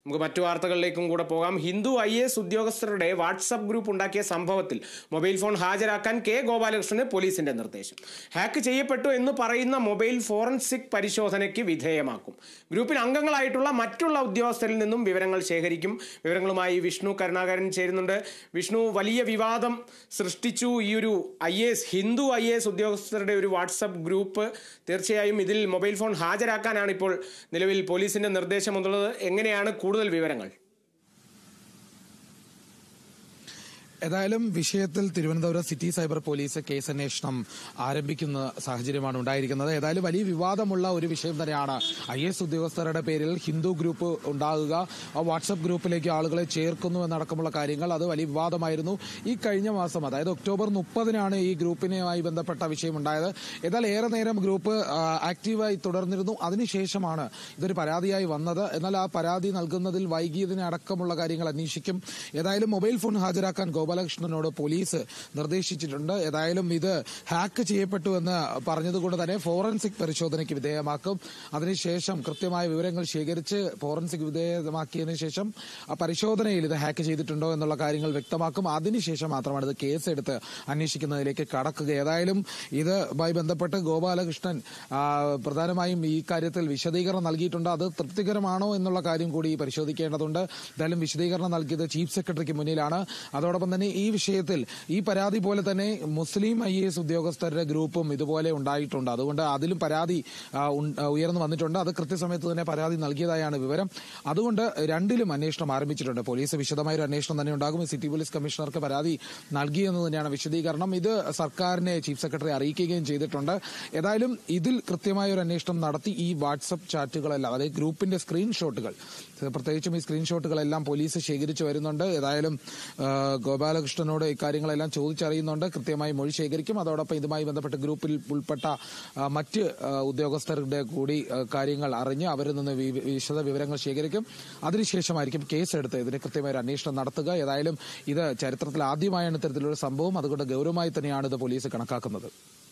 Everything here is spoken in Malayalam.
നമുക്ക് മറ്റു വാർത്തകളിലേക്കും കൂടെ പോകാം ഹിന്ദു ഐ എസ് ഉദ്യോഗസ്ഥരുടെ വാട്സപ്പ് ഗ്രൂപ്പ് ഉണ്ടാക്കിയ സംഭവത്തിൽ മൊബൈൽ ഫോൺ ഹാജരാക്കാൻ കെ ഗോപാലകൃഷ്ണന് പോലീസിന്റെ നിർദ്ദേശം ഹാക്ക് ചെയ്യപ്പെട്ടു എന്ന് പറയുന്ന മൊബൈൽ ഫോറൻസിക് പരിശോധനയ്ക്ക് വിധേയമാക്കും ഗ്രൂപ്പിൽ അംഗങ്ങളായിട്ടുള്ള മറ്റുള്ള ഉദ്യോഗസ്ഥരിൽ നിന്നും വിവരങ്ങൾ ശേഖരിക്കും വിവരങ്ങളുമായി വിഷ്ണു കരുണാകരൻ ചേരുന്നുണ്ട് വിഷ്ണു വലിയ വിവാദം സൃഷ്ടിച്ചു ഈ ഒരു I S Hindu I S ഉദ്യോഗസ്ഥരുടെ ഒരു വാട്സപ്പ് ഗ്രൂപ്പ് തീർച്ചയായും ഇതിൽ മൊബൈൽ ഫോൺ ഹാജരാക്കാനാണ് ഇപ്പോൾ നിലവിൽ പോലീസിന്റെ നിർദ്ദേശം എന്നുള്ളത് എങ്ങനെയാണ് കൂടുതൽ വിവരങ്ങൾ ഏതായാലും വിഷയത്തിൽ Thiruvananthapuram city cyber police case അന്വേഷണം ആരംഭിക്കുന്ന സാഹചര്യമാണ് ഉണ്ടായിരിക്കുന്നത് ഏതായാലും വലിയ വിവാദമുള്ള ഒരു വിഷയം തന്നെയാണ് ഐ എസ് ഉദ്യോഗസ്ഥരുടെ പേരിൽ ഹിന്ദു ഗ്രൂപ്പ് ഉണ്ടാകുക ആ വാട്സപ്പ് ഗ്രൂപ്പിലേക്ക് ആളുകളെ ചേർക്കുന്നു എന്നടക്കമുള്ള കാര്യങ്ങൾ അത് വലിയ വിവാദമായിരുന്നു ഈ കഴിഞ്ഞ മാസം അതായത് ഒക്ടോബർ മുപ്പതിനാണ് ഈ ഗ്രൂപ്പിനുമായി ബന്ധപ്പെട്ട വിഷയം ഉണ്ടായത് എന്നാൽ ഏറെ നേരം ഗ്രൂപ്പ് ആ, ആക്റ്റീവായി തുടർന്നിരുന്നു അതിനുശേഷമാണ് ഇതൊരു പരാതിയായി വന്നത് എന്നാൽ ആ പരാതി നൽകുന്നതിൽ വൈകിയതിന് അടക്കമുള്ള കാര്യങ്ങൾ അന്വേഷിക്കും ഏതായാലും മൊബൈൽ ഫോൺ ഹാജരാക്കാൻ ഗോപാലകൃഷ്ണനോട് പോലീസ് നിർദ്ദേശിച്ചിട്ടുണ്ട് ഏതായാലും ഇത് ഹാക്ക് ചെയ്യപ്പെട്ടു എന്ന് പറഞ്ഞതുകൊണ്ട് തന്നെ ഫോറൻസിക് പരിശോധനയ്ക്ക് വിധേയമാക്കും അതിനുശേഷം കൃത്യമായ വിവരങ്ങൾ ശേഖരിച്ച് ഫോറൻസിക് വിധേയമാക്കിയതിനു ശേഷം ആ പരിശോധനയിൽ ഇത് ഹാക്ക് ചെയ്തിട്ടുണ്ടോ എന്നുള്ള കാര്യങ്ങൾ വ്യക്തമാക്കും അതിനുശേഷം മാത്രമാണ് ഇത് കേസെടുത്ത് അന്വേഷിക്കുന്നതിലേക്ക് കടക്കുക ഏതായാലും ഇതുമായി ബന്ധപ്പെട്ട് ഗോപാലകൃഷ്ണൻ ആ, പ്രധാനമായും ഈ കാര്യത്തിൽ വിശദീകരണം നൽകിയിട്ടുണ്ട് അത് തൃപ്തികരമാണോ എന്നുള്ള കാര്യം കൂടി പരിശോധിക്കേണ്ടതുണ്ട് എന്തായാലും വിശദീകരണം നൽകിയത് ചീഫ് സെക്രട്ടറിക്ക് മുന്നിലാണ് അതോടൊപ്പം തന്നെ ഈ വിഷയത്തിൽ ഈ പരാതി പോലെ തന്നെ മുസ്ലിം ഐ എസ് ഉദ്യോഗസ്ഥരുടെ ഗ്രൂപ്പും ഇതുപോലെ ഉണ്ടായിട്ടുണ്ട് അതുകൊണ്ട് അതിലും പരാതി ആ, ഉൺ- ആ, ഉയർന്നു വന്നിട്ടുണ്ട് അത് കൃത്യസമയത്ത് തന്നെ പരാതി നൽകിയതായാണ് വിവരം അതുകൊണ്ട് രണ്ടിലും അന്വേഷണം ആരംഭിച്ചിട്ടുണ്ട് പോലീസ് വിശദമായ ഒരു അന്വേഷണം തന്നെ ഉണ്ടാകും സിറ്റി പോലീസ് കമ്മീഷണർക്ക് പരാതി നൽകിയെന്ന് തന്നെയാണ് വിശദീകരണം ഇത് സർക്കാരിനെ ചീഫ് സെക്രട്ടറി അറിയിക്കുകയും ചെയ്തിട്ടുണ്ട് ഏതായാലും ഇതിൽ കൃത്യമായ ഒരു അന്വേഷണം നടത്തി ഈ വാട്സപ്പ് ചാറ്റുകളെല്ലാം അതായത് ഗ്രൂപ്പിന്റെ സ്ക്രീൻഷോട്ടുകൾ പ്രത്യേകിച്ചും ഈ സ്ക്രീൻഷോട്ടുകളെല്ലാം പോലീസ് ശേഖരിച്ചു വരുന്നുണ്ട് ഏതായാലും ആ, ഗോപാലകൃഷ്ണനോട് ഇക്കാര്യങ്ങളെല്ലാം ചോദിച്ചറിയുന്നുണ്ട് കൃത്യമായി മൊഴി ശേഖരിക്കും അതോടൊപ്പം ഇതുമായി ബന്ധപ്പെട്ട് ഗ്രൂപ്പിൽ ഉൾപ്പെട്ട ആ, മറ്റ് ആ, ഉദ്യോഗസ്ഥരുടെ കൂടി ആ, കാര്യങ്ങൾ അറിഞ്ഞ് അവരിൽ നിന്ന് വി- വിശദ വിവരങ്ങൾ ശേഖരിക്കും അതിനുശേഷമായിരിക്കും കേസെടുത്ത് ഇതിന് കൃത്യമായ ഒരു അന്വേഷണം നടത്തുക ഏതായാലും ഇത് ചരിത്രത്തിൽ ആദ്യമായാണ് ഇത്തരത്തിലൊരു സംഭവം അതുകൊണ്ട് ഗൗരവമായി തന്നെയാണ് ഇത് പോലീസ് കണക്കാക്കുന്നത്